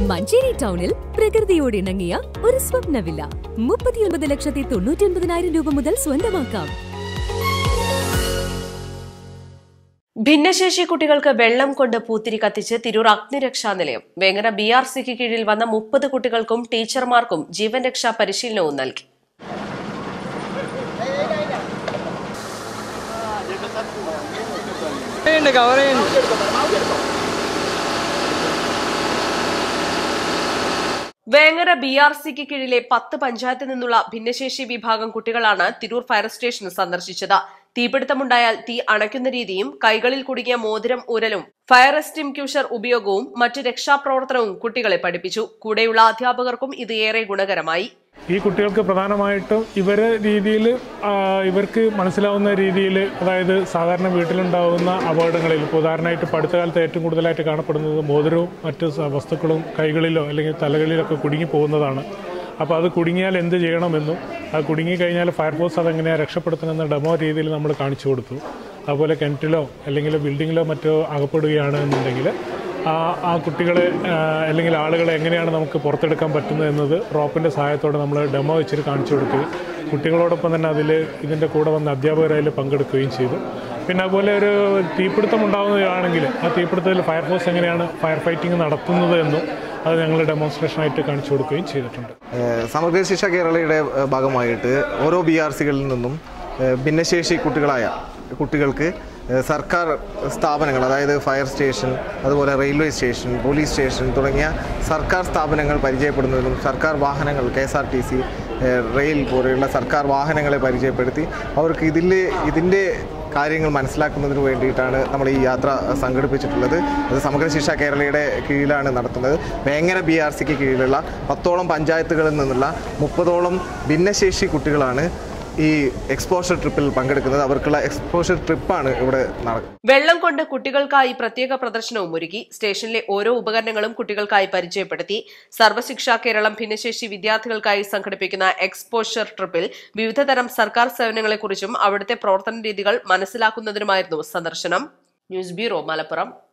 മഞ്ചേരി ടൗണിൽ പ്രകൃതിയോട് ഇണങ്ങിയ ഒരു സ്വപ്ന വില്ല മുപ്പത്തിയൊൻപത് ലക്ഷത്തി തൊണ്ണൂറ്റി ഒൻപതിനായിരം രൂപ മുതൽ സ്വന്തമാക്കാം ഭിന്നശേഷി കുട്ടികൾക്ക് വെള്ളം കൊണ്ട് പൂത്തിരി കത്തിച്ച് തിരൂർ അഗ്നിരക്ഷാ നിലയം വേങ്ങര ബി ആർ സിക്ക് കീഴിൽ വന്ന മുപ്പത് കുട്ടികൾക്കും ടീച്ചർമാർക്കും ജീവൻ രക്ഷാ പരിശീലനവും നൽകി കവർ ചെയ്യുന്നുണ്ട് വേങ്ങര ബി ആർ സിക്ക് കീഴിലെ പത്ത് പഞ്ചായത്തിൽ നിന്നുള്ള ഭിന്നശേഷി വിഭാഗം കുട്ടികളാണ് തിരൂർ ഫയർ സ്റ്റേഷൻ സന്ദർശിച്ചത് തീപിടുത്തമുണ്ടായാൽ തീ അണയ്ക്കുന്ന രീതിയും കൈകളിൽ കുടുങ്ങിയ മോതിരം ഊരലും ഫയർ എക്സ്റ്റിംക്യൂഷർ ഉപയോഗവും മറ്റ് രക്ഷാപ്രവർത്തനവും കുട്ടികളെ പഠിപ്പിച്ചു കൂടെയുള്ള അധ്യാപകർക്കും ഇത് ഏറെ ഗുണകരമായി ഈ കുട്ടികൾക്ക് പ്രധാനമായിട്ടും ഇവരെ രീതിയിൽ ഇവർക്ക് മനസ്സിലാവുന്ന രീതിയിൽ അതായത് സാധാരണ വീട്ടിലുണ്ടാവുന്ന അപകടങ്ങളിൽ ഇപ്പോൾ ഉദാഹരണമായിട്ട് പഠിത്തകാലത്ത് ഏറ്റവും കൂടുതലായിട്ട് കാണപ്പെടുന്നത് മോതിരവും മറ്റ് സ- വസ്തുക്കളും കൈകളിലോ അല്ലെങ്കിൽ തലകളിലൊക്കെ കുടുങ്ങി പോകുന്നതാണ് അപ്പോൾ അത് കുടുങ്ങിയാൽ എന്ത് ചെയ്യണമെന്നും അത് കുടുങ്ങി കഴിഞ്ഞാൽ ഫയർഫോഴ്സ് അതെങ്ങനെയാണ് രക്ഷപ്പെടുത്തണമെന്ന ഡെമോ രീതിയിൽ നമ്മൾ കാണിച്ചു കൊടുത്തു അതുപോലെ കിണറ്റിലോ അല്ലെങ്കിൽ ബിൽഡിങ്ങിലോ മറ്റോ അകപ്പെടുകയാണ് എന്നുണ്ടെങ്കിൽ ആ ആ കുട്ടികളെ ആ, അല്ലെങ്കിൽ ആളുകളെ എങ്ങനെയാണ് നമുക്ക് പുറത്തെടുക്കാൻ പറ്റുന്നത് എന്നത് റോപ്പിൻ്റെ സഹായത്തോടെ നമ്മൾ ഡെമോ വെച്ചിട്ട് കാണിച്ചു കൊടുക്കുകയും കുട്ടികളോടൊപ്പം തന്നെ അതിൽ ഇതിൻ്റെ കൂടെ വന്ന അധ്യാപകർ അതിൽ പങ്കെടുക്കുകയും ചെയ്തു പിന്നെ അതുപോലെ ഒരു തീപിടുത്തം ഉണ്ടാകുന്നതാണെങ്കിൽ ആ തീപിടുത്തത്തിൽ ഫയർഫോഴ്സ് എങ്ങനെയാണ് ഫയർ ഫൈറ്റിംഗ് നടത്തുന്നത് എന്നും അത് ഞങ്ങൾ ഡെമോൺസ്ട്രേഷനായിട്ട് കാണിച്ചു കൊടുക്കുകയും ചെയ്തിട്ടുണ്ട് ഏഹ് സമഗ്ര ശിക്ഷ കേരളയുടെ ഏഹ് ഭാഗമായിട്ട് ഓരോ ബി ആർ സികളിൽ നിന്നും ഏഹ് ഭിന്നശേഷി കുട്ടികളായ കുട്ടികൾക്ക് ഏഹ് സർക്കാർ സ്ഥാപനങ്ങൾ അതായത് ഫയർ സ്റ്റേഷൻ അതുപോലെ റെയിൽവേ സ്റ്റേഷൻ പോലീസ് സ്റ്റേഷൻ തുടങ്ങിയ സർക്കാർ സ്ഥാപനങ്ങൾ പരിചയപ്പെടുന്നതിനും സർക്കാർ വാഹനങ്ങൾ K S R T C rail പോലെയുള്ള സർക്കാർ വാഹനങ്ങളെ പരിചയപ്പെടുത്തി അവർക്ക് ഇതിൽ ഇതിൻ്റെ കാര്യങ്ങൾ മനസ്സിലാക്കുന്നതിന് വേണ്ടിയിട്ടാണ് നമ്മൾ ഈ യാത്ര സംഘടിപ്പിച്ചിട്ടുള്ളത് അത് സമഗ്ര ശിക്ഷ കേരളയുടെ കീഴിലാണ് നടത്തുന്നത് വേങ്ങര ബി ആർ സിക്ക് കീഴിലുള്ള പത്തോളം പഞ്ചായത്തുകളിൽ നിന്നുള്ള മുപ്പതോളം ഭിന്നശേഷി കുട്ടികളാണ് ഈ എക്സ്പോഷർ ട്രിപ്പിൽ പങ്കെടുക്കുന്നത് അവർക്കുള്ള എക്സ്പോഷർ ട്രിപ്പാണ് ഇവിടെ നടക്കുന്നത് വെള്ളം കൊണ്ട് കുട്ടികൾക്കായി പ്രത്യേക പ്രദർശനവും ഒരുക്കി സ്റ്റേഷനിലെ ഓരോ ഉപകരണങ്ങളും കുട്ടികൾക്കായി പരിചയപ്പെടുത്തി സർവശിക്ഷ കേരളം ഭിന്നശേഷി വിദ്യാർത്ഥികൾക്കായി സംഘടിപ്പിക്കുന്ന എക്സ്പോഷർ ട്രിപ്പിൽ വിവിധതരം സർക്കാർ സേവനങ്ങളെക്കുറിച്ചും അവിടുത്തെ പ്രവർത്തന രീതികൾ മനസ്സിലാക്കുന്നതിനുമായിരുന്നു സന്ദർശനം ന്യൂസ് ബ്യൂറോ മലപ്പുറം